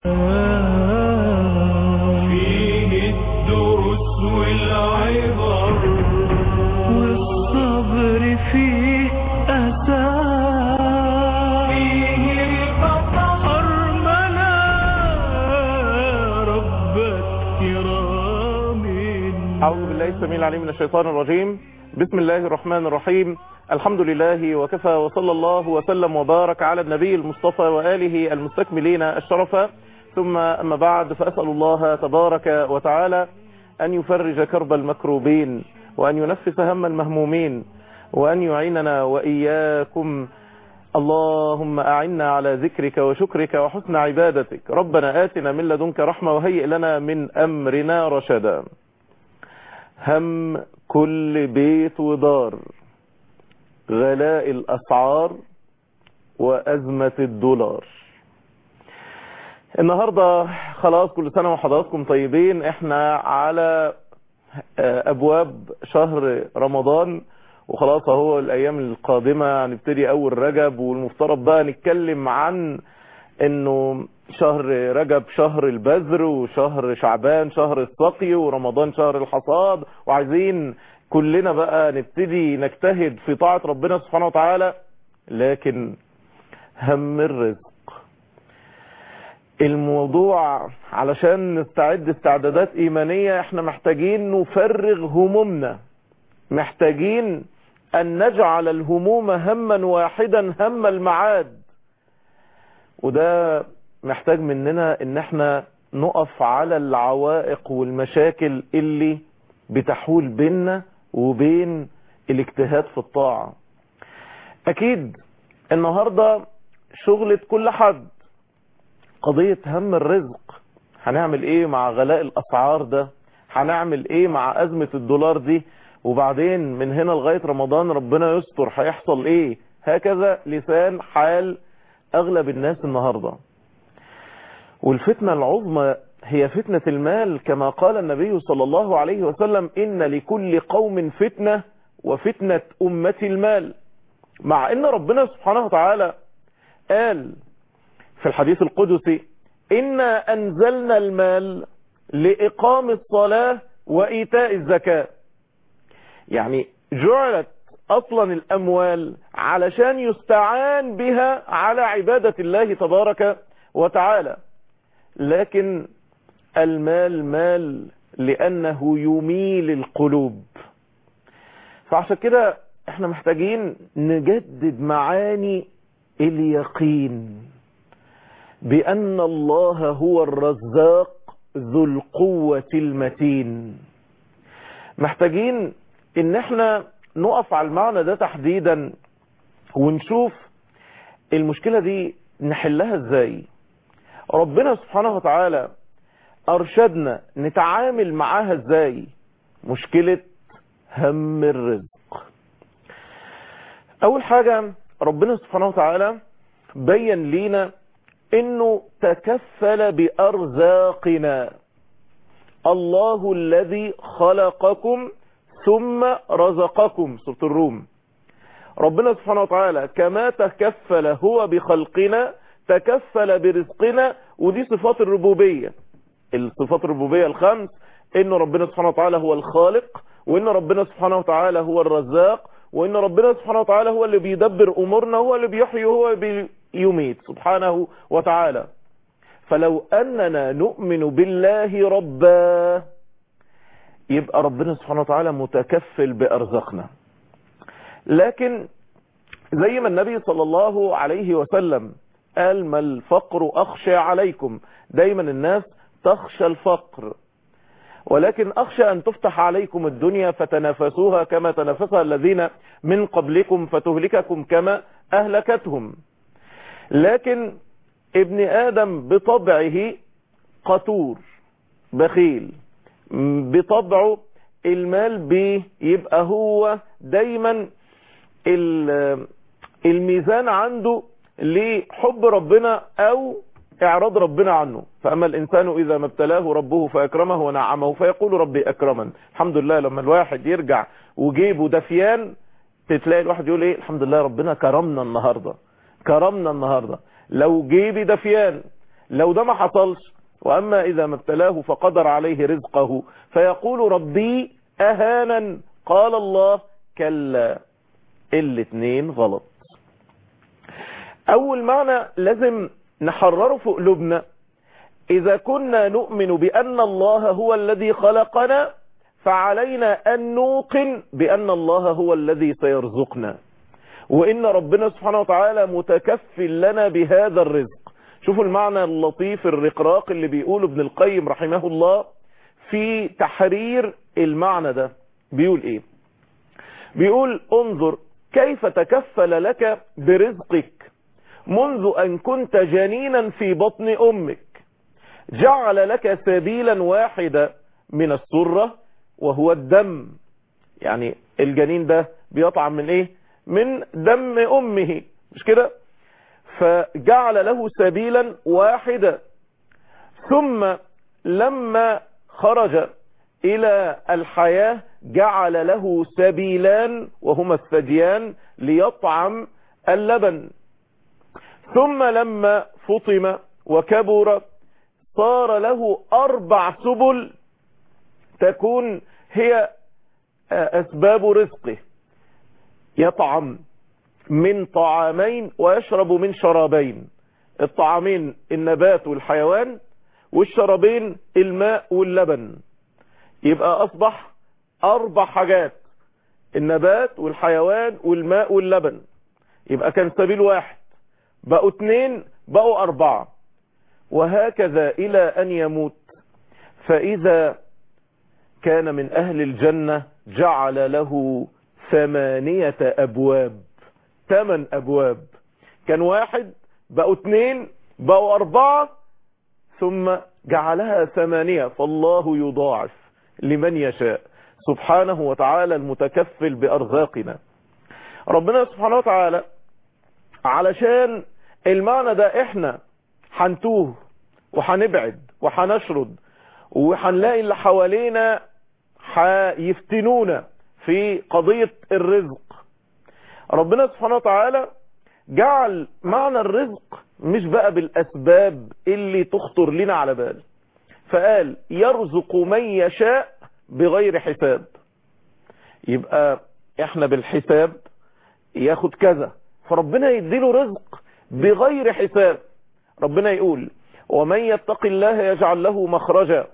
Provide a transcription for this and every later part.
فيه الدروس والعبر والصبر فيه أساس فيه الخطر أرمنا ربك كرام أعوذ بالله السميع العليم من الشيطان الرجيم بسم الله الرحمن الرحيم الحمد لله وكفى وصلى الله وسلم وبارك على النبي المصطفى وآله المستكملين الشرف ثم أما بعد فأسأل الله تبارك وتعالى أن يفرج كرب المكروبين وأن ينفس هم المهمومين وأن يعيننا وإياكم اللهم أعنا على ذكرك وشكرك وحسن عبادتك ربنا آتنا من لدنك رحمة وهيئ لنا من أمرنا رشدا هم كل بيت ودار غلاء الأسعار وأزمة الدولار النهاردة خلاص كل سنة وحضراتكم طيبين احنا على أبواب شهر رمضان وخلاص اهو الأيام القادمة هنبتدي أول رجب والمفترض بقى نتكلم عن انه شهر رجب شهر البذر وشهر شعبان شهر السقي ورمضان شهر الحصاد وعايزين كلنا بقى نبتدي نجتهد في طاعة ربنا سبحانه وتعالى لكن هم الرزق الموضوع علشان نستعد استعدادات ايمانية احنا محتاجين نفرغ همومنا محتاجين ان نجعل الهموم هما واحدا هم المعاد وده محتاج مننا ان احنا نقف على العوائق والمشاكل اللي بتحول بيننا وبين الاجتهاد في الطاعة اكيد النهاردة شغلة كل حد قضية هم الرزق هنعمل ايه مع غلاء الاسعار ده هنعمل ايه مع ازمة الدولار دي وبعدين من هنا لغاية رمضان ربنا يستر هيحصل ايه هكذا لسان حال اغلب الناس النهاردة والفتنة العظمى هي فتنة المال كما قال النبي صلى الله عليه وسلم ان لكل قوم فتنة وفتنة امة المال مع ان ربنا سبحانه وتعالى قال في الحديث القدسي إنا أنزلنا المال لإقام الصلاة وإيتاء الزكاة يعني جعلت أصلا الأموال علشان يستعان بها على عبادة الله تبارك وتعالى لكن المال مال لأنه يميل القلوب فعشان كده احنا محتاجين نجدد معاني اليقين بأن الله هو الرزاق ذو القوة المتين محتاجين ان احنا نقف على المعنى ده تحديدا ونشوف المشكلة دي نحلها ازاي ربنا سبحانه وتعالى ارشدنا نتعامل معاها ازاي مشكلة هم الرزق اول حاجة ربنا سبحانه وتعالى بين لينا انه تكفل بارزاقنا الله الذي خلقكم ثم رزقكم سورة الروم ربنا سبحانه وتعالى كما تكفل هو بخلقنا تكفل برزقنا ودي صفات الربوبية الصفات الربوبية الخمس ان ربنا سبحانه وتعالى هو الخالق وان ربنا سبحانه وتعالى هو الرزاق وان ربنا سبحانه وتعالى هو اللي بيدبر امورنا هو اللي بيحيي هو بيميت سبحانه وتعالى فلو اننا نؤمن بالله ربا يبقى ربنا سبحانه وتعالى متكفل بارزاقنا لكن زي ما النبي صلى الله عليه وسلم قال ما الفقر اخشى عليكم دايما الناس تخشى الفقر ولكن أخشى أن تفتح عليكم الدنيا فتنافسوها كما تنافسها الذين من قبلكم فتهلككم كما أهلكتهم لكن ابن آدم بطبعه قطور بخيل بطبعه المال بيبقى هو دايما الميزان عنده لحب ربنا أو اعراض ربنا عنه فاما الانسان اذا ما ابتلاه ربه فاكرمه ونعمه فيقول ربي اكرمن الحمد لله لما الواحد يرجع وجيبه دفيان تلاقي الواحد يقول ايه الحمد لله ربنا كرمنا النهاردة كرمنا النهاردة لو جيبي دفيان لو ده ما حصلش وأما إذا ما ابتلاه فقدر عليه رزقه فيقول ربي أهانا قال الله كلا الاتنين غلط أول معنى لازم نحرره في قلوبنا إذا كنا نؤمن بأن الله هو الذي خلقنا فعلينا أن نوقن بأن الله هو الذي سيرزقنا وإن ربنا سبحانه وتعالى متكفل لنا بهذا الرزق شوفوا المعنى اللطيف الرقراق اللي بيقوله ابن القيم رحمه الله في تحرير المعنى ده بيقول ايه بيقول انظر كيف تكفل لك برزقك منذ ان كنت جنينا في بطن امك جعل لك سبيلا واحدا من السرة وهو الدم يعني الجنين ده بيطعم من ايه من دم امه مش كده فجعل له سبيلا واحدا ثم لما خرج الى الحياة جعل له سبيلان وهما الثديان ليطعم اللبن ثم لما فطم وكبر صار له اربع سبل تكون هي اسباب رزقه يطعم من طعامين ويشرب من شرابين الطعامين النبات والحيوان والشرابين الماء واللبن يبقى اصبح اربع حاجات النبات والحيوان والماء واللبن يبقى كان سبيل واحد بقوا اتنين بقوا اربعة وهكذا الى ان يموت فاذا كان من اهل الجنة جعل له ثمانية ابواب ثمان ابواب كان واحد بقوا اتنين بقوا اربعة ثم جعلها ثمانية فالله يضاعف لمن يشاء سبحانه وتعالى المتكفل بأرزاقنا ربنا سبحانه وتعالى علشان المعنى ده احنا هنتوه وهنبعد وهنشرد وهنلاقي اللي حوالينا هيفتنونا في قضية الرزق ربنا سبحانه وتعالى جعل معنى الرزق مش بقى بالأسباب اللي تخطر لنا على بال فقال يرزق من يشاء بغير حساب يبقى احنا بالحساب ياخد كذا فربنا يديله رزق بغير حساب ربنا يقول ومن يتق الله يجعل له مخرجا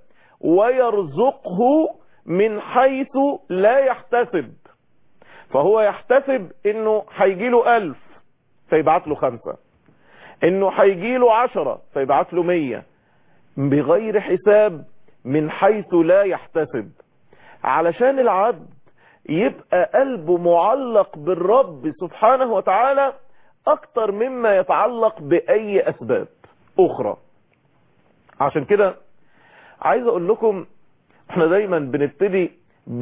ويرزقه من حيث لا يحتسب فهو يحتسب انه هيجي له الف فيبعت له خمسة انه هيجي له عشرة فيبعت له مية بغير حساب من حيث لا يحتسب علشان العبد يبقى قلبه معلق بالرب سبحانه وتعالى اكتر مما يتعلق باي اسباب اخرى عشان كده عايز اقول لكم احنا دايما بنبتدي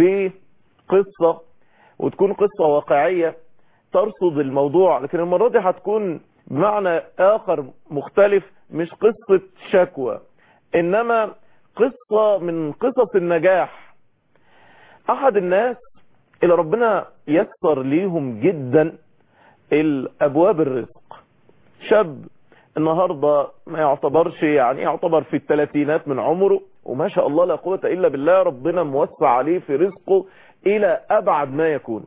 بقصة وتكون قصة واقعية ترصد الموضوع لكن المرة دي هتكون بمعنى اخر مختلف مش قصة شكوى انما قصة من قصص النجاح احد الناس اللي ربنا يسر ليهم جدا الابواب الرزق شاب النهاردة ما يعتبرش يعني يعتبر في الثلاثينات من عمره وما شاء الله لا قوة الا بالله ربنا موسع عليه في رزقه الى ابعد ما يكون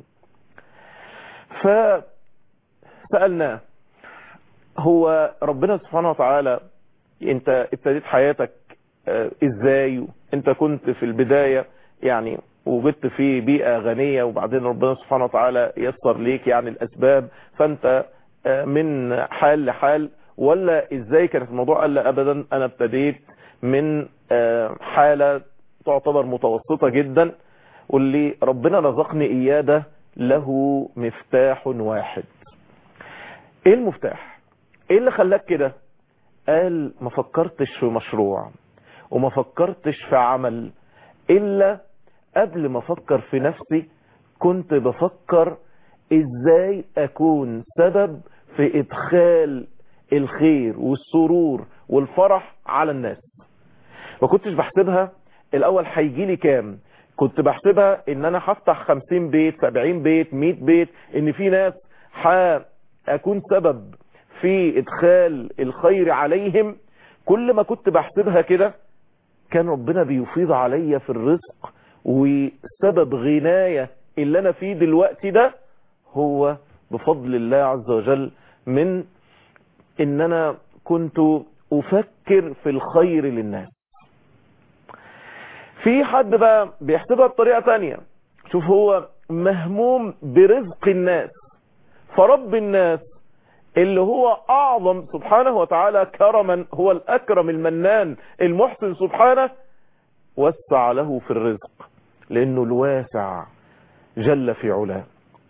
فسألناه هو ربنا سبحانه وتعالى انت ابتديت حياتك اه ازاي انت كنت في البداية يعني وجدت في بيئة غنية وبعدين ربنا سبحانه وتعالى يسر ليك يعني الاسباب فانت اه من حال لحال ولا ازاي كانت الموضوع قال لا ابدا انا ابتديت من اه حالة تعتبر متوسطة جدا واللي ربنا رزقني اياه ده له مفتاح واحد ايه المفتاح ايه اللي خلاك كده قال ما فكرتش في مشروع وما فكرتش في عمل الا قبل ما افكر في نفسي كنت بفكر ازاي اكون سبب في ادخال الخير والسرور والفرح على الناس ما كنتش بحسبها الاول هيجي لي كام كنت بحسبها ان انا هفتح 50 بيت 70 بيت 100 بيت ان في ناس هاكون سبب في ادخال الخير عليهم كل ما كنت بحسبها كده كان ربنا بيفيض عليا في الرزق وسبب غناية اللي انا فيه دلوقتي ده هو بفضل الله عز وجل من ان انا كنت افكر في الخير للناس في حد بقى بيحسبها بطريقة تانية شوف هو مهموم برزق الناس فرب الناس اللي هو اعظم سبحانه وتعالى كرما هو الاكرم المنان المحسن سبحانه وسع له في الرزق لانه الواسع جل في علاه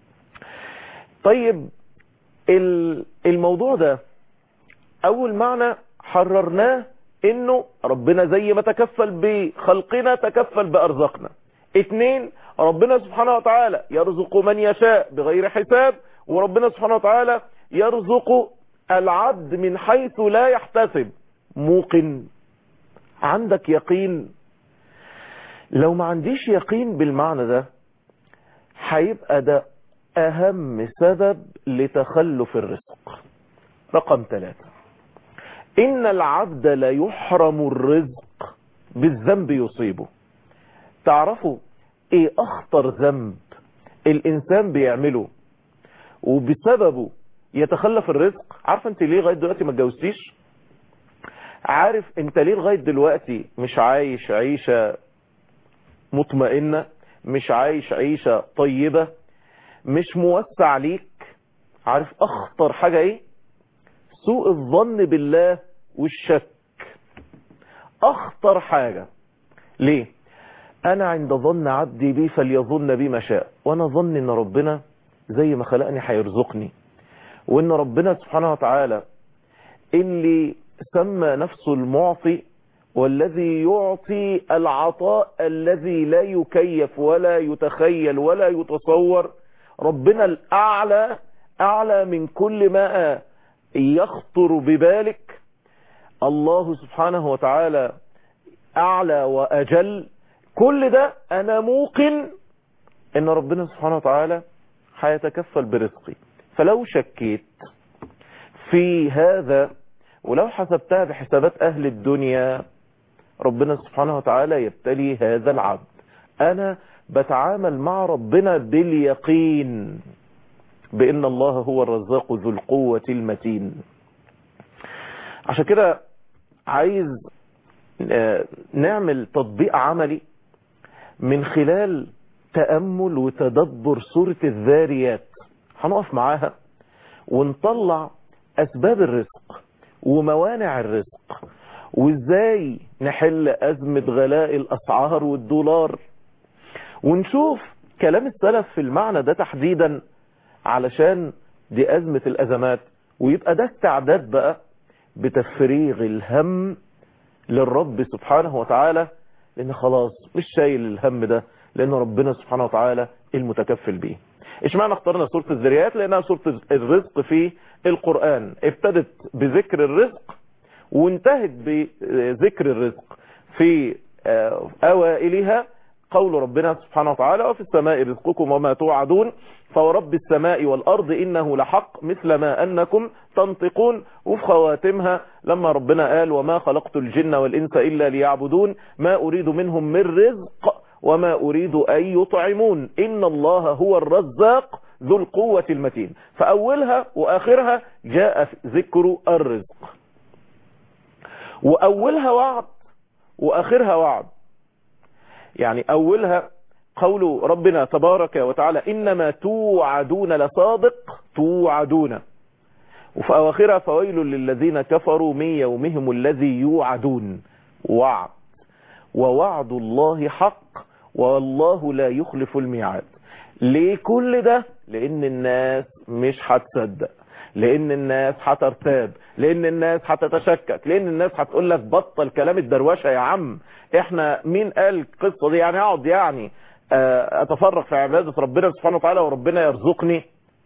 طيب الموضوع ده اول معنى حررناه انه ربنا زي ما تكفل بخلقنا تكفل بارزاقنا اتنين ربنا سبحانه وتعالى يرزق من يشاء بغير حساب وربنا سبحانه وتعالى يرزق العبد من حيث لا يحتسب موقن عندك يقين لو ما عنديش يقين بالمعنى ده هيبقى ده اهم سبب لتخلف الرزق رقم ثلاثة ان العبد لا يحرم الرزق بالذنب يصيبه تعرفوا ايه اخطر ذنب الانسان بيعمله وبسببه يتخلف الرزق عارفه انت ليه لغايه دلوقتي ما اتجوزتيش عارف انت ليه لغايه دلوقتي مش عايش عيشه مطمئنه مش عايش عيشه طيبه مش موسع ليك عارف اخطر حاجه ايه سوء الظن بالله والشك اخطر حاجه ليه انا عند ظن عبدي بي فليظن بي ما شاء وانا ظن ان ربنا زي ما خلقني هيرزقني وان ربنا سبحانه وتعالى اللي سمى نفسه المعطي والذي يعطي العطاء الذي لا يكيف ولا يتخيل ولا يتصور ربنا الأعلى أعلى من كل ما يخطر ببالك الله سبحانه وتعالى أعلى وأجل كل ده أنا موقن ان ربنا سبحانه وتعالى هيتكفل برزقي فلو شكيت في هذا ولو حسبتها بحسابات اهل الدنيا ربنا سبحانه وتعالى يبتلي هذا العبد انا بتعامل مع ربنا باليقين بان الله هو الرزاق ذو القوة المتين عشان كده عايز نعمل تطبيق عملي من خلال تأمل وتدبر سورة الذاريات هنقف معاها ونطلع أسباب الرزق وموانع الرزق وازاي نحل أزمة غلاء الأسعار والدولار ونشوف كلام السلف في المعنى ده تحديدا علشان دي أزمة الأزمات ويبقى ده استعداد بقى بتفريغ الهم للرب سبحانه وتعالى لأن خلاص مش شايل الهم ده لأن ربنا سبحانه وتعالى المتكفل به ايش معنى اخترنا سورة الذريات لأنها سورة الرزق في القرآن ابتدت بذكر الرزق وانتهت بذكر الرزق في أوائلها قول ربنا سبحانه وتعالى وفي السماء رزقكم وما توعدون فورب السماء والأرض إنه لحق مثل ما أنكم تنطقون وفي خواتمها لما ربنا قال وما خلقت الجن والإنس إلا ليعبدون ما أريد منهم من رزق وما أريد أن يطعمون إن الله هو الرزاق ذو القوة المتين فأولها وآخرها جاء ذكر الرزق وأولها وعد وآخرها وعد يعني أولها قول ربنا تبارك وتعالى إنما توعدون لصادق توعدون وفي أواخرها فويل للذين كفروا من يومهم الذي يوعدون وعد ووعد الله حق والله لا يخلف الميعاد ليه كل ده لان الناس مش هتصدق لان الناس هترتاب لان الناس هتتشكك لان الناس هتقول لك بطل كلام الدروشه يا عم احنا مين قال القصه دي يعني اقعد يعني اتفرغ في عباده ربنا سبحانه وتعالى وربنا يرزقني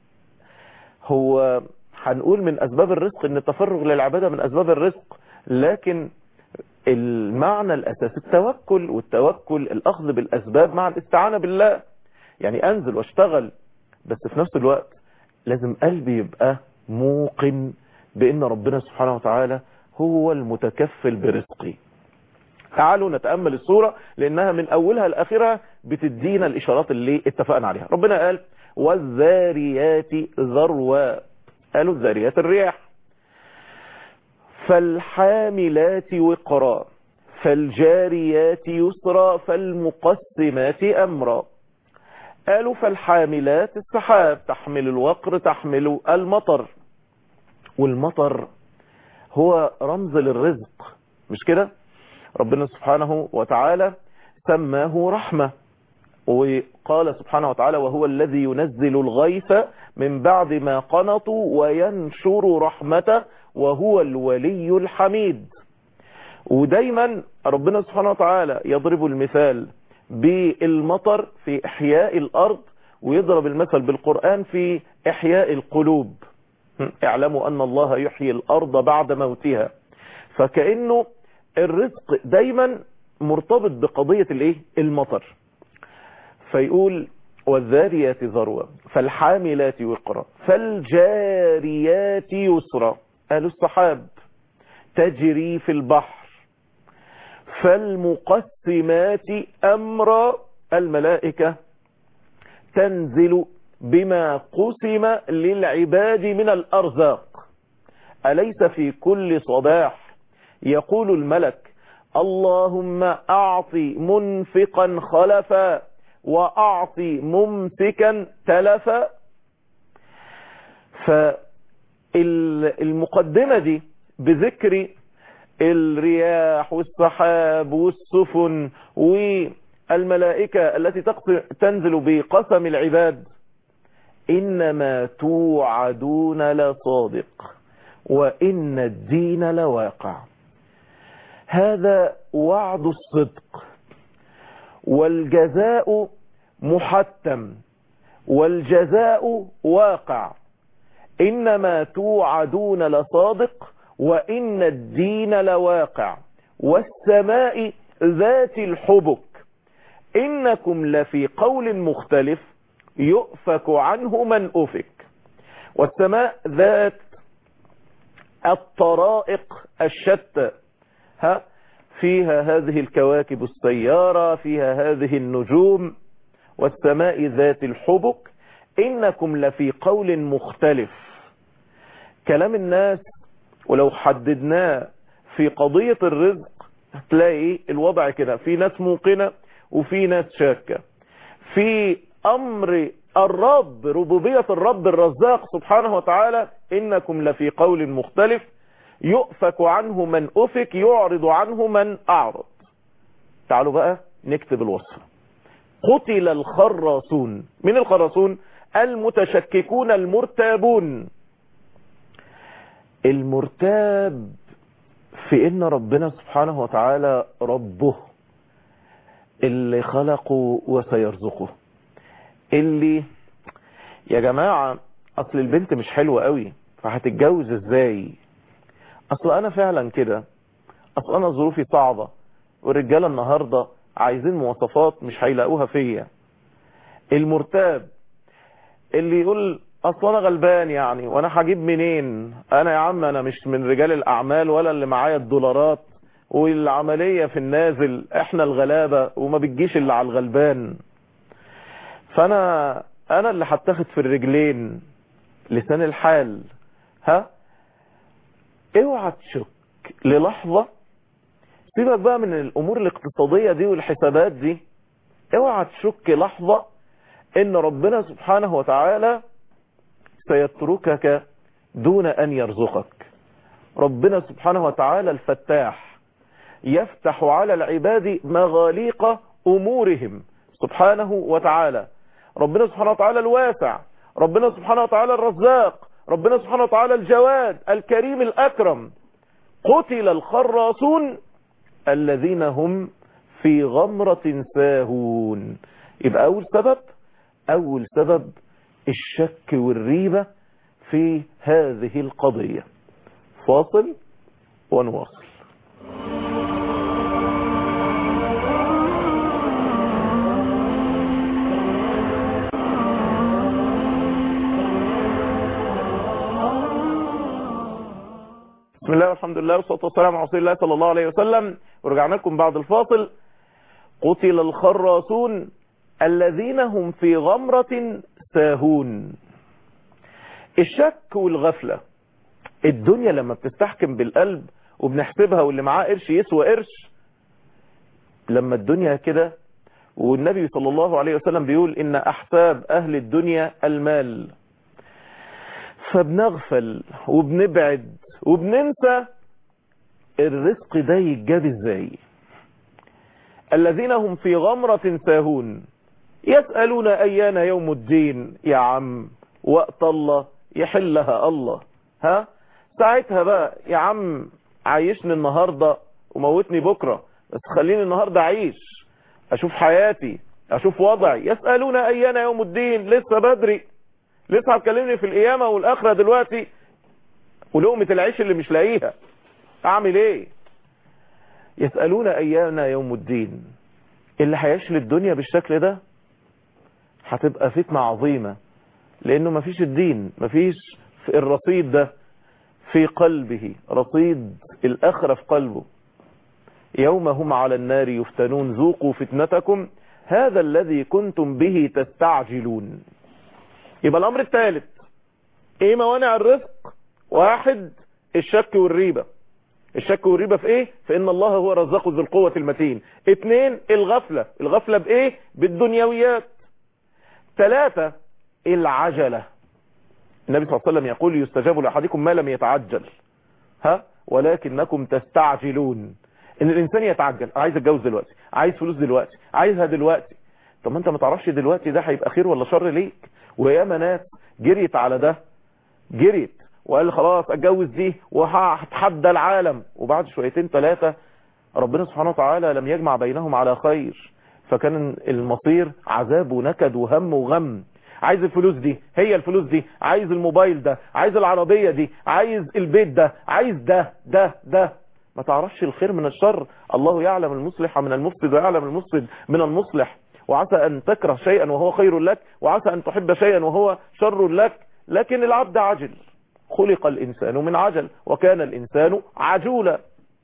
هو هنقول من اسباب الرزق ان التفرغ للعباده من اسباب الرزق لكن المعنى الاساسي التوكل والتوكل الاخذ بالاسباب مع الاستعانه بالله يعني انزل واشتغل بس في نفس الوقت لازم قلبي يبقى موقن بان ربنا سبحانه وتعالى هو المتكفل برزقي تعالوا نتأمل الصورة لأنها من أولها لآخرها بتدينا الإشارات اللي اتفقنا عليها ربنا قال والذاريات ذروا قالوا الذاريات الرياح فالحاملات وقرا فالجاريات يسرا فالمقسمات أمرا قالوا فالحاملات السحاب تحمل الوقر تحمل المطر والمطر هو رمز للرزق مش كده ربنا سبحانه وتعالى سماه رحمة وقال سبحانه وتعالى وهو الذي ينزل الغيث من بعد ما قنطوا وينشر رحمته وهو الولي الحميد ودايما ربنا سبحانه وتعالى يضرب المثال بالمطر في إحياء الأرض ويضرب المثل بالقرآن في إحياء القلوب اعلموا أن الله يحيي الأرض بعد موتها فكأنه الرزق دايما مرتبط بقضية الايه المطر فيقول والذاريات ذروة فالحاملات وقرا فالجاريات يسرا قالوا السحاب تجري في البحر فالمقسمات أمر الملائكة تنزل بما قسم للعباد من الأرزاق أليس في كل صباح يقول الملك اللهم أعطي منفقا خلفا وأعطي ممسكا تلفا فالمقدمة دي بذكر الرياح والسحاب والسفن والملائكة التي تنزل بقسم العباد إنما توعدون لصادق وإن الدين لواقع هذا وعد الصدق والجزاء محتم والجزاء واقع إنما توعدون لصادق وإن الدين لواقع والسماء ذات الحبك إنكم لفي قول مختلف يؤفك عنه من أفك والسماء ذات الطرائق الشتى ها فيها هذه الكواكب السيارة فيها هذه النجوم والسماء ذات الحبك إنكم لفي قول مختلف كلام الناس ولو حددناه في قضية الرزق هتلاقي الوضع كده في ناس موقنة وفي ناس شاكة في أمر الرب ربوبية الرب الرزاق سبحانه وتعالى إنكم لفي قول مختلف يؤفك عنه من أفك يعرض عنه من أعرض تعالوا بقى نكتب الوصف قتل الخراصون من الخراصون المتشككون المرتابون المرتاب في ان ربنا سبحانه وتعالى ربه اللي خلقه وسيرزقه اللي يا جماعة اصل البنت مش حلوة قوي فهتتجوز ازاي اصل انا فعلا كده اصل انا ظروفي صعبة والرجالة النهاردة عايزين مواصفات مش هيلاقوها فيا المرتاب اللي يقول اصل انا غلبان يعني وانا هجيب منين انا يا عم انا مش من رجال الاعمال ولا اللي معايا الدولارات والعملية في النازل احنا الغلابة وما بتجيش اللي على الغلبان فانا انا اللي هتاخد في الرجلين لسان الحال ها اوعى تشك للحظة سيبك بقى من الامور الاقتصادية دي والحسابات دي اوعى تشك لحظة ان ربنا سبحانه وتعالى سيتركك دون ان يرزقك ربنا سبحانه وتعالى الفتاح يفتح على العباد مغاليق امورهم سبحانه وتعالى ربنا سبحانه وتعالى الواسع ربنا سبحانه وتعالى الرزاق ربنا سبحانه وتعالى الجواد الكريم الأكرم قتل الخراصون الذين هم في غمرة ساهون يبقى أول سبب أول سبب الشك والريبة في هذه القضية فاصل ونواصل بسم الله والحمد لله والصلاة والسلام على رسول الله صلى الله عليه وسلم ورجعنا لكم بعد الفاصل قتل الخراصون الذين هم في غمرة ساهون الشك والغفلة الدنيا لما بتستحكم بالقلب وبنحسبها واللي معاه قرش يسوى قرش لما الدنيا كده والنبي صلى الله عليه وسلم بيقول ان احساب اهل الدنيا المال فبنغفل وبنبعد وبننسى الرزق ده يتجاب ازاي الذين هم في غمرة ساهون يسألون ايان يوم الدين يا عم وقت الله يحلها الله ها ساعتها بقى يا عم عايشني النهاردة وموتني بكرة بس خليني النهاردة اعيش اشوف حياتي اشوف وضعي يسألون ايان يوم الدين لسه بدري لسه هتكلمني في القيامة والاخرة دلوقتي ولقمة العيش اللي مش لاقيها اعمل ايه يسألون ايان يوم الدين اللي هيعيش للدنيا بالشكل ده هتبقى فتنة عظيمة لانه مفيش الدين مفيش في الرصيد ده في قلبه رصيد الاخرة في قلبه يوم هم على النار يفتنون ذوقوا فتنتكم هذا الذي كنتم به تستعجلون يبقى الامر الثالث ايه موانع الرزق واحد الشك والريبة الشك والريبة في ايه في ان الله هو رزاق ذو القوة المتين اتنين الغفلة الغفلة بايه بالدنيويات ثلاثة العجلة النبي صلى الله عليه وسلم يقول يستجاب لأحدكم ما لم يتعجل ها ولكنكم تستعجلون ان الانسان يتعجل عايز اتجوز دلوقتي عايز فلوس دلوقتي عايزها دلوقتي طب ما انت ما تعرفش دلوقتي ده هيبقى خير ولا شر ليك وياما ناس جريت على ده جريت وقال خلاص اتجوز دي وهتحدى العالم وبعد شويتين ثلاثة ربنا سبحانه وتعالى لم يجمع بينهم على خير فكان المصير عذاب ونكد وهم وغم عايز الفلوس دي هي الفلوس دي عايز الموبايل ده عايز العربية دي عايز البيت ده عايز ده ده ده ما تعرفش الخير من الشر الله يعلم المصلح من المفسد ويعلم المفسد من المصلح وعسى أن تكره شيئا وهو خير لك وعسى أن تحب شيئا وهو شر لك لكن العبد عجل خلق الإنسان من عجل وكان الإنسان عجولا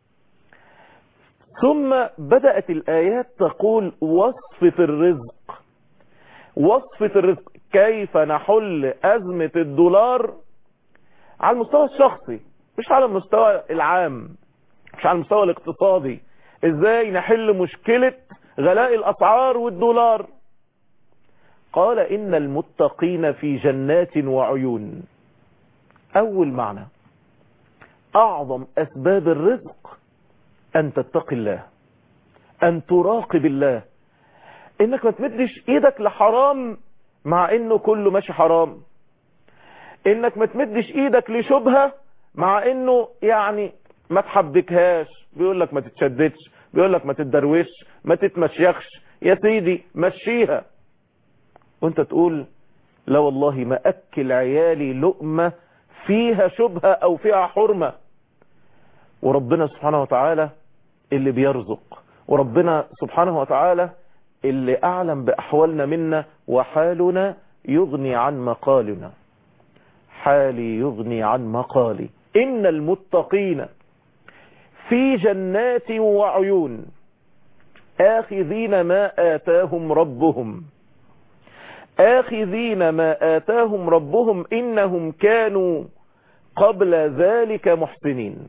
ثم بدأت الآيات تقول وصفة الرزق وصفة الرزق كيف نحل أزمة الدولار على المستوى الشخصي مش على المستوى العام مش على المستوى الاقتصادي ازاي نحل مشكلة غلاء الأسعار والدولار قال إن المتقين في جنات وعيون أول معنى أعظم أسباب الرزق أن تتقي الله أن تراقب الله إنك ما تمدش إيدك لحرام مع إنه كله ماشي حرام إنك ما تمدش إيدك لشبهة مع إنه يعني ما تحبكهاش بيقول لك ما تتشددش بيقول لك ما تتدروش ما تتمشيخش يا سيدي مشيها وانت تقول لا والله ما أكل عيالي لقمة فيها شبهة أو فيها حرمة وربنا سبحانه وتعالى اللي بيرزق وربنا سبحانه وتعالى اللي أعلم بأحوالنا منا وحالنا يغني عن مقالنا حالي يغني عن مقالي إن المتقين في جنات وعيون آخذين ما آتاهم ربهم آخذين ما آتاهم ربهم إنهم كانوا قبل ذلك محسنين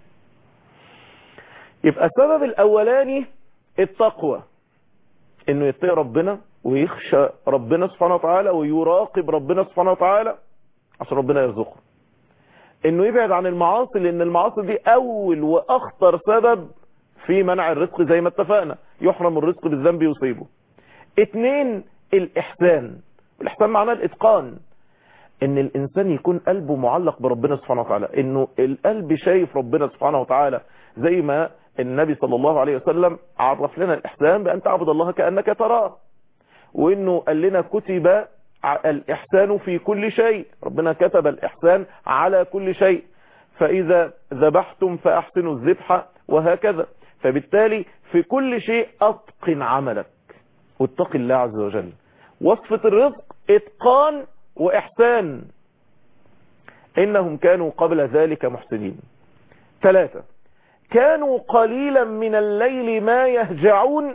يبقى السبب الأولاني التقوى إنه يتقي ربنا ويخشى ربنا سبحانه وتعالى ويراقب ربنا سبحانه وتعالى عشان ربنا يرزقه انه يبعد عن المعاصي لان المعاصي دي اول واخطر سبب في منع الرزق زي ما اتفقنا يحرم الرزق بالذنب يصيبه اتنين الاحسان الاحسان معناه الاتقان ان الانسان يكون قلبه معلق بربنا سبحانه وتعالى انه القلب شايف ربنا سبحانه وتعالى زي ما النبي صلى الله عليه وسلم عرف لنا الاحسان بان تعبد الله كأنك تراه وانه قال لنا كتب الإحسان في كل شيء ربنا كتب الإحسان على كل شيء فإذا ذبحتم فأحسنوا الذبح وهكذا فبالتالي في كل شيء أتقن عملك واتق الله عز وجل وصفة الرزق إتقان وإحسان إنهم كانوا قبل ذلك محسنين ثلاثة كانوا قليلا من الليل ما يهجعون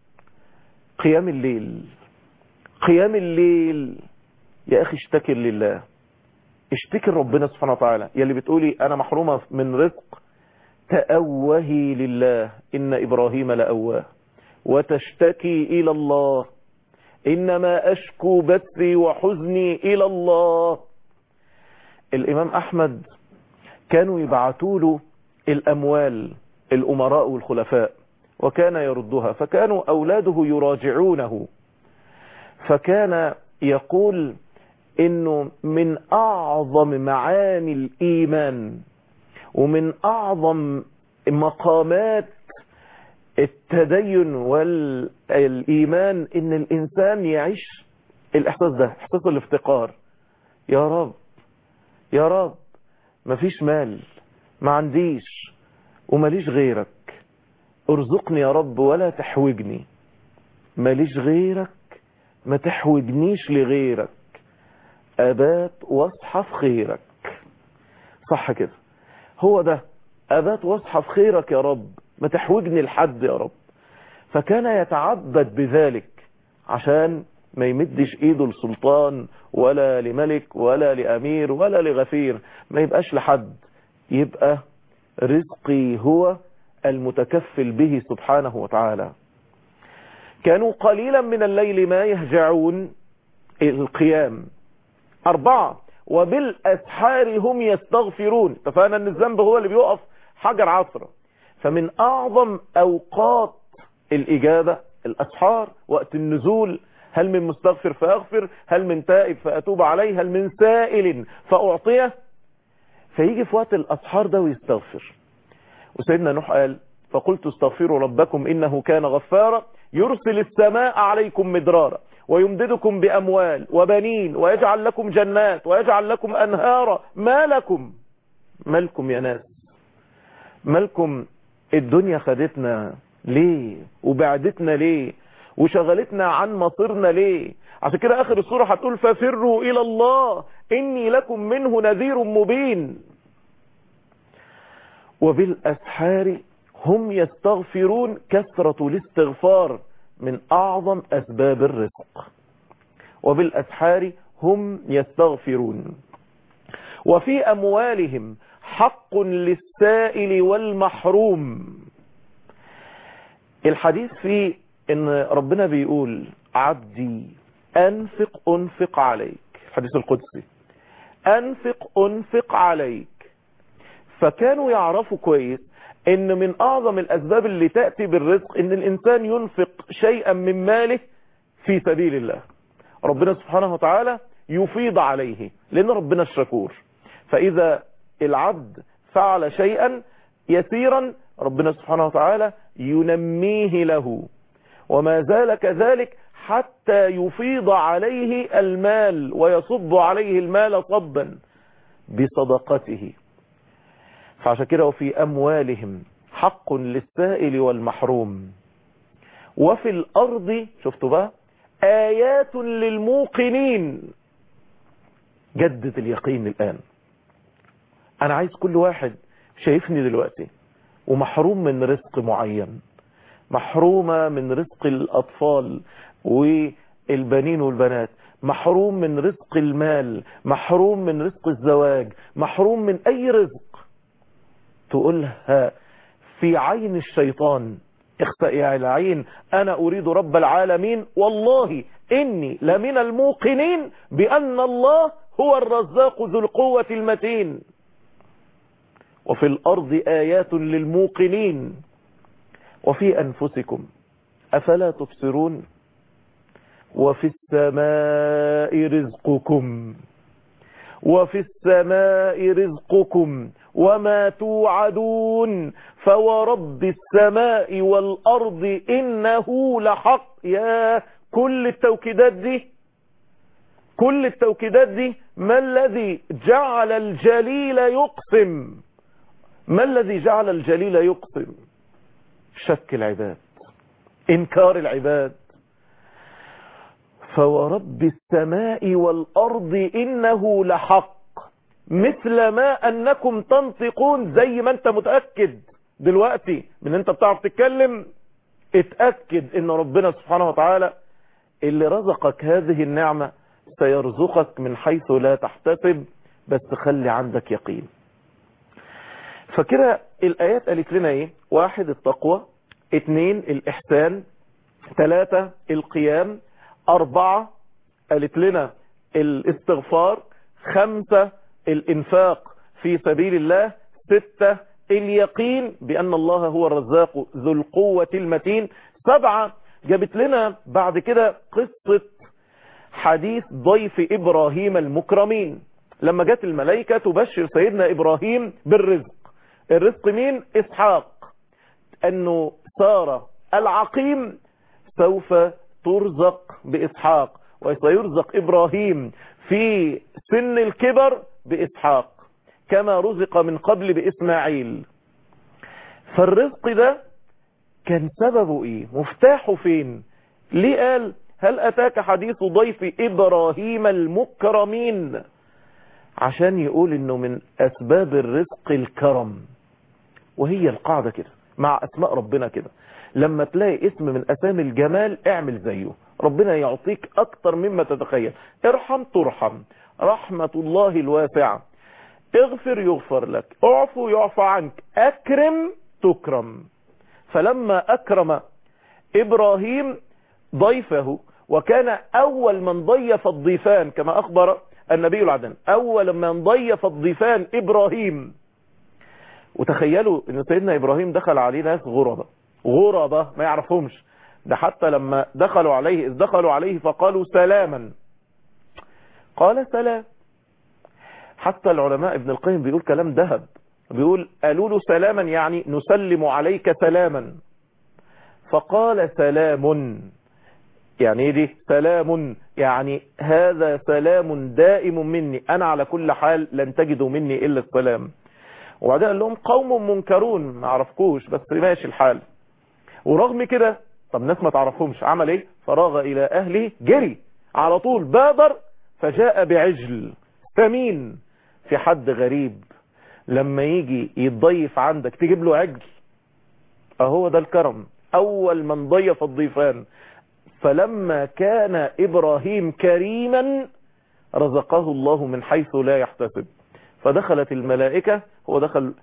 قيام الليل قيام الليل يا أخي اشتكر لله اشتكر ربنا سبحانه وتعالى يلي بتقولي أنا محرومة من رزق تأوهي لله إن إبراهيم لأواه وتشتكي إلى الله إنما أشكو بثي وحزني إلى الله الإمام أحمد كانوا يبعثوا له الأموال الأمراء والخلفاء وكان يردها فكانوا أولاده يراجعونه فكان يقول إنه من أعظم معاني الإيمان ومن أعظم مقامات التدين والإيمان إن الإنسان يعيش الإحساس ده إحساس الافتقار يا رب يا رب مفيش مال ما عنديش وماليش غيرك ارزقني يا رب ولا تحوجني ماليش غيرك ما تحوجنيش لغيرك أبات واصحى في خيرك صح كده هو ده أبات واصحى في خيرك يا رب ما تحوجني لحد يا رب فكان يتعبد بذلك عشان ما يمدش ايده لسلطان ولا لملك ولا لأمير ولا لغفير ما يبقاش لحد يبقى رزقي هو المتكفل به سبحانه وتعالى كانوا قليلا من الليل ما يهجعون القيام أربعة وبالأسحار هم يستغفرون اتفقنا أن الذنب هو اللي بيقف حجر عصره فمن أعظم أوقات الإجابة الأسحار وقت النزول هل من مستغفر فأغفر هل من تائب فأتوب عليه هل من سائل فأعطيه فيجي في وقت الأسحار ده ويستغفر وسيدنا نوح قال فقلت استغفروا ربكم إنه كان غفارا يرسل السماء عليكم مدرارا ويمددكم بأموال وبنين ويجعل لكم جنات ويجعل لكم أنهارا ما لكم ما لكم يا ناس ما لكم الدنيا خدتنا ليه وبعدتنا ليه وشغلتنا عن مصيرنا ليه عشان كده اخر السورة هتقول ففروا الى الله اني لكم منه نذير مبين وبالاسحار هم يستغفرون كثرة الاستغفار من اعظم اسباب الرزق وبالاسحار هم يستغفرون وفي اموالهم حق للسائل والمحروم الحديث فيه ان ربنا بيقول عبدي انفق انفق عليك الحديث القدسي انفق انفق عليك فكانوا يعرفوا كويس ان من اعظم الاسباب اللي تأتي بالرزق ان الانسان ينفق شيئا من ماله في سبيل الله ربنا سبحانه وتعالى يفيض عليه لان ربنا الشكور فاذا العبد فعل شيئا يسيرا ربنا سبحانه وتعالى ينميه له وما زال كذلك حتى يفيض عليه المال ويصب عليه المال صبا بصدقته فعشان كده وفي أموالهم حق للسائل والمحروم وفي الأرض شفتوا بقى آيات للموقنين جدد اليقين الآن أنا عايز كل واحد شايفني دلوقتي ومحروم من رزق معين محرومة من رزق الأطفال والبنين والبنات محروم من رزق المال محروم من رزق الزواج محروم من أي رزق تقولها في عين الشيطان اخسأ يا العين أنا أريد رب العالمين والله إني لمن الموقنين بأن الله هو الرزاق ذو القوة المتين وفي الأرض آيات للموقنين وفي أنفسكم أفلا تبصرون وفي السماء رزقكم وفي السماء رزقكم وما توعدون فورب السماء والأرض إنه لحق يا كل التوكيدات دي كل التوكيدات دي ما الذي جعل الجليل يقسم ما الذي جعل الجليل يقسم شك العباد انكار العباد فورب السماء والارض انه لحق مثل ما انكم تنطقون زي ما انت متأكد دلوقتي من انت بتعرف تتكلم اتأكد ان ربنا سبحانه وتعالى اللي رزقك هذه النعمة سيرزقك من حيث لا تحتسب بس خلي عندك يقين فكده الآيات قالت لنا ايه واحد التقوى اتنين الإحسان ثلاثة القيام أربعة قالت لنا الاستغفار خمسة الإنفاق في سبيل الله ستة اليقين بأن الله هو الرزاق ذو القوة المتين سبعة جابت لنا بعد كده قصة حديث ضيف إبراهيم المكرمين لما جت الملائكة تبشر سيدنا إبراهيم بالرزق الرزق مين إسحاق أنه سارة العقيم سوف ترزق بإسحاق وسيرزق إبراهيم في سن الكبر بإسحاق كما رزق من قبل بإسماعيل فالرزق ده كان سببه إيه مفتاحه فين ليه قال هل أتاك حديث ضيف إبراهيم المكرمين عشان يقول إنه من أسباب الرزق الكرم وهي القاعدة كده مع أسماء ربنا كده لما تلاقي اسم من أسامي الجمال اعمل زيه ربنا يعطيك أكتر مما تتخيل ارحم ترحم رحمة الله الواسعة اغفر يغفر لك اعفو يعفى عنك اكرم تكرم فلما اكرم ابراهيم ضيفه وكان اول من ضيف الضيفان كما اخبر النبي العدن اول من ضيف الضيفان ابراهيم وتخيلوا ان سيدنا ابراهيم دخل عليه ناس غربة غربة ما يعرفهمش ده حتى لما دخلوا عليه اذ دخلوا عليه فقالوا سلاما قال سلام حتى العلماء ابن القيم بيقول كلام ذهب بيقول قالوا له سلاما يعني نسلم عليك سلاما فقال سلام يعني ايه دي سلام يعني هذا سلام دائم مني انا على كل حال لن تجدوا مني الا السلام وبعدين قال لهم قوم منكرون ما عرفكوش بس ماشي الحال ورغم كده طب ناس ما تعرفهمش عمل ايه فراغ الى اهله جري على طول بادر فجاء بعجل ثمين في حد غريب لما يجي يتضيف عندك تجيب له عجل اهو ده الكرم اول من ضيف الضيفان فلما كان ابراهيم كريما رزقه الله من حيث لا يحتسب فدخلت الملائكة هو دخل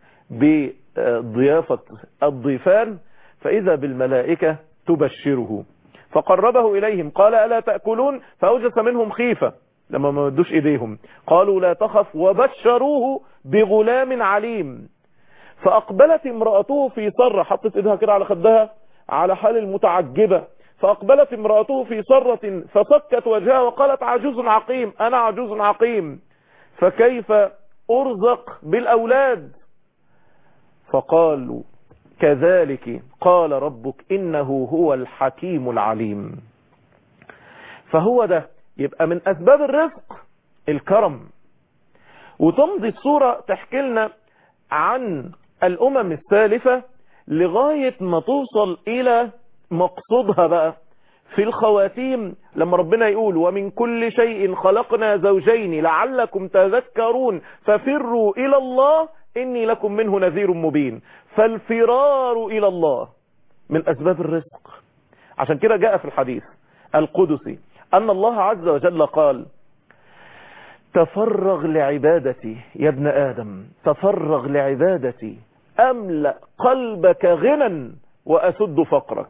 بضيافة الضيفان فاذا بالملائكة تبشره فقربه اليهم قال الا تأكلون فاوجس منهم خيفة لما ما مدوش ايديهم قالوا لا تخف وبشروه بغلام عليم فاقبلت امرأته في صرة حطت ايدها كده على خدها على حال المتعجبة فاقبلت امرأته في صرة فصكت وجهها وقالت عجوز عقيم انا عجوز عقيم فكيف ارزق بالاولاد فقالوا كذلك قال ربك انه هو الحكيم العليم فهو ده يبقى من اسباب الرزق الكرم وتمضي الصورة تحكي لنا عن الامم السالفة لغاية ما توصل الى مقصودها بقى في الخواتيم لما ربنا يقول ومن كل شيء خلقنا زوجين لعلكم تذكرون ففروا الى الله اني لكم منه نذير مبين فالفرار الى الله من اسباب الرزق عشان كده جاء في الحديث القدسي ان الله عز وجل قال تفرغ لعبادتي يا ابن ادم تفرغ لعبادتي املأ قلبك غنى واسد فقرك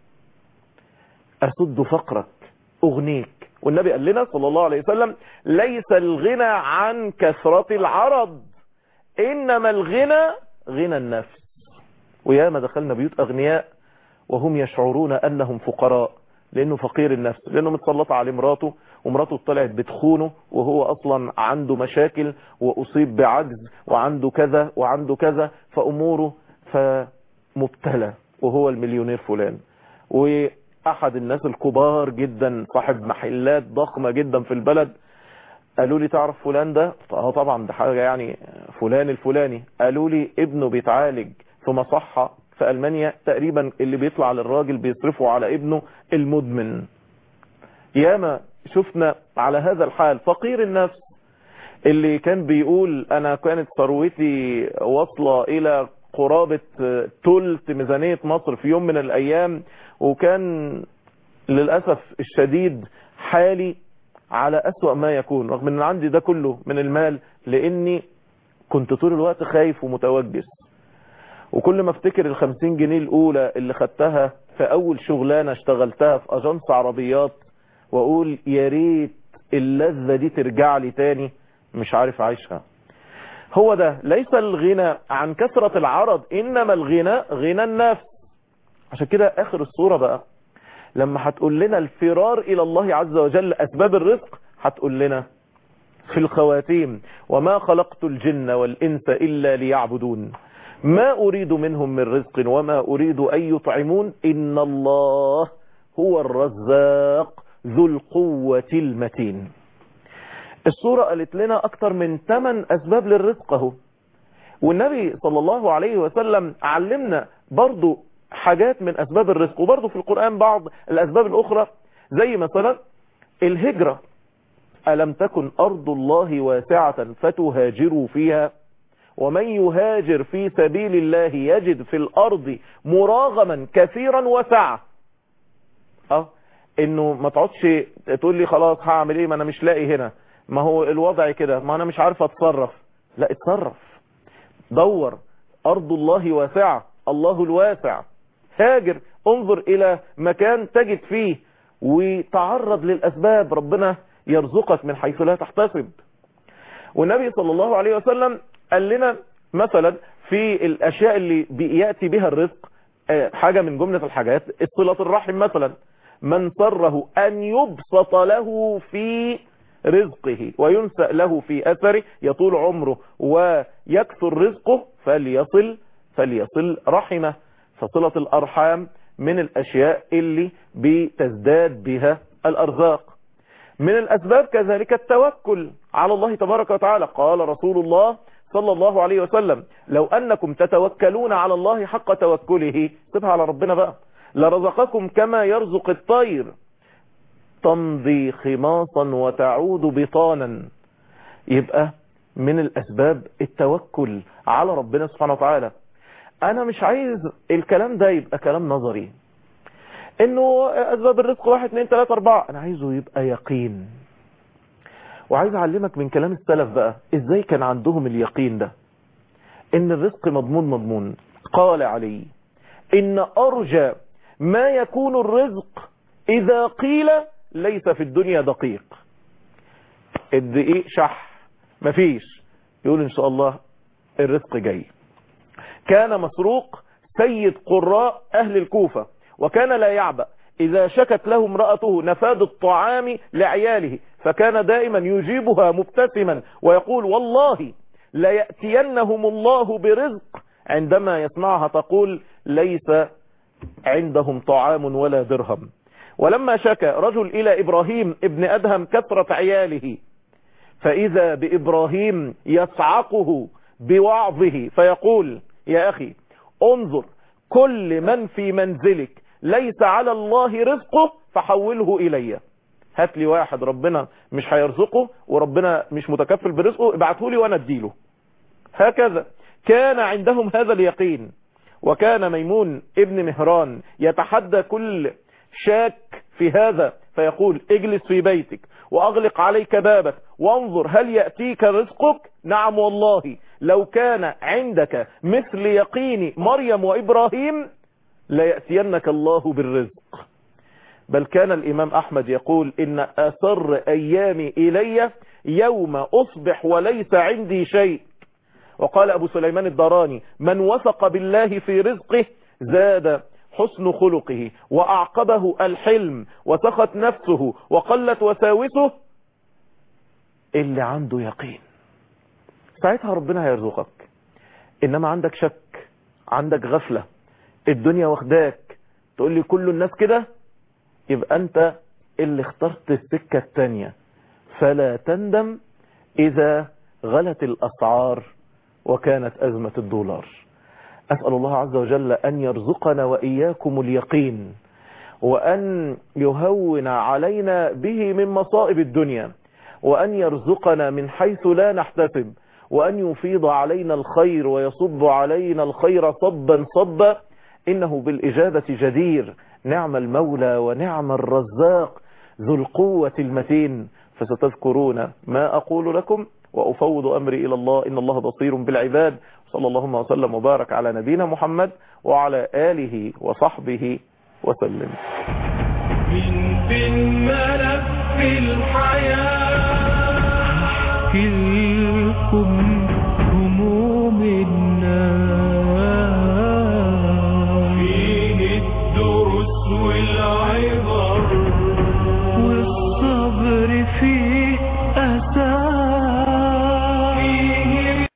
اسد فقرك اغنيك والنبي قال لنا صلى الله عليه وسلم ليس الغنى عن كثرة العرض انما الغنى غنى النفس وياما دخلنا بيوت اغنياء وهم يشعرون انهم فقراء لانه فقير النفس لانه متسلط على مراته ومراته طلعت بتخونه وهو اصلا عنده مشاكل واصيب بعجز وعنده كذا وعنده كذا فاموره فمبتلى وهو المليونير فلان واحد الناس الكبار جدا صاحب محلات ضخمة جدا في البلد قالوا لي تعرف فلان ده اه طبعا ده حاجة يعني فلان الفلاني قالوا لي ابنه بيتعالج في مصحة في ألمانيا تقريبا اللي بيطلع للراجل بيصرفوا على ابنه المدمن ياما شفنا على هذا الحال فقير النفس اللي كان بيقول انا كانت ثروتي واصلة الى قرابة تلت ميزانية مصر في يوم من الايام وكان للأسف الشديد حالي على أسوأ ما يكون رغم ان عندي ده كله من المال لاني كنت طول الوقت خايف ومتوجس وكل ما افتكر الخمسين جنيه الاولى اللي خدتها في اول شغلانة اشتغلتها في اجنس عربيات واقول يا ريت اللذة دي ترجع لي تاني مش عارف عايشها هو ده ليس الغنى عن كثرة العرض انما الغنى غنى النفس عشان كده اخر الصورة بقى لما هتقول لنا الفرار الى الله عز وجل اسباب الرزق هتقول لنا في الخواتيم وما خلقت الجن والانس الا ليعبدون ما اريد منهم من رزق وما اريد ان يطعمون ان الله هو الرزاق ذو القوة المتين الصورة قالت لنا اكتر من 8 اسباب للرزق اهو والنبي صلى الله عليه وسلم علمنا برضو حاجات من اسباب الرزق وبرضو في القرآن بعض الاسباب الاخرى زي مثلا الهجرة ألم تكن أرض الله واسعة فتهاجروا فيها ومن يهاجر في سبيل الله يجد في الأرض مراغما كثيرا وسعة اه انه ما تقعدش تقول لي خلاص هعمل ايه ما انا مش لاقي هنا ما هو الوضع كده ما انا مش عارف اتصرف لا اتصرف دور ارض الله واسعة الله الواسع هاجر انظر الى مكان تجد فيه وتعرض للاسباب ربنا يرزقك من حيث لا تحتسب والنبي صلى الله عليه وسلم قال لنا مثلا في الاشياء اللي بياتي بها الرزق حاجة من جملة الحاجات صلة الرحم مثلا من سره ان يبسط له في رزقه وينسأ له في اثره يطول عمره ويكثر رزقه فليصل فليصل رحمه فصلة الارحام من الاشياء اللي بتزداد بها الارزاق من الأسباب كذلك التوكل على الله تبارك وتعالى قال رسول الله صلى الله عليه وسلم لو أنكم تتوكلون على الله حق توكله سيبها على ربنا بقى لرزقكم كما يرزق الطير تمضي خماصا وتعود بطانا يبقى من الأسباب التوكل على ربنا سبحانه وتعالى أنا مش عايز الكلام ده يبقى كلام نظري انه اسباب الرزق واحد اتنين تلاتة اربعة انا عايزه يبقى يقين وعايز اعلمك من كلام السلف بقى ازاي كان عندهم اليقين ده ان الرزق مضمون مضمون قال علي ان ارجى ما يكون الرزق اذا قيل ليس في الدنيا دقيق الدقيق شح مفيش يقول ان شاء الله الرزق جاي كان مسروق سيد قراء اهل الكوفة وكان لا يعبأ إذا شكت له امرأته نفاد الطعام لعياله فكان دائما يجيبها مبتسما ويقول والله ليأتينهم الله برزق عندما يسمعها تقول ليس عندهم طعام ولا درهم ولما شكى رجل إلى إبراهيم ابن أدهم كثرة عياله فإذا بإبراهيم يصعقه بوعظه فيقول يا أخي انظر كل من في منزلك ليس على الله رزقه فحوله إلي هات لي واحد ربنا مش هيرزقه وربنا مش متكفل برزقه ابعته لي وانا اديله هكذا كان عندهم هذا اليقين وكان ميمون ابن مهران يتحدى كل شاك في هذا فيقول اجلس في بيتك واغلق عليك بابك وانظر هل يأتيك رزقك نعم والله لو كان عندك مثل يقين مريم وابراهيم ليأتينك الله بالرزق بل كان الإمام أحمد يقول إن أسر أيامي إلي يوم أصبح وليس عندي شيء وقال أبو سليمان الدراني من وثق بالله في رزقه زاد حسن خلقه وأعقبه الحلم وسخت نفسه وقلت وساوسه اللي عنده يقين ساعتها ربنا هيرزقك إنما عندك شك عندك غفلة الدنيا واخداك تقول لي كل الناس كده يبقى انت اللي اخترت السكة التانية فلا تندم اذا غلت الاسعار وكانت ازمة الدولار اسأل الله عز وجل ان يرزقنا واياكم اليقين وان يهون علينا به من مصائب الدنيا وأن يرزقنا من حيث لا نحتسب وأن يفيض علينا الخير ويصب علينا الخير صبا صبا إنه بالإجابة جدير نعم المولى ونعم الرزاق ذو القوة المتين فستذكرون ما أقول لكم وأفوض أمري إلى الله إن الله بصير بالعباد صلى اللهم وسلم وبارك على نبينا محمد وعلى آله وصحبه وسلم من بين ملف الحياة كلكم هموم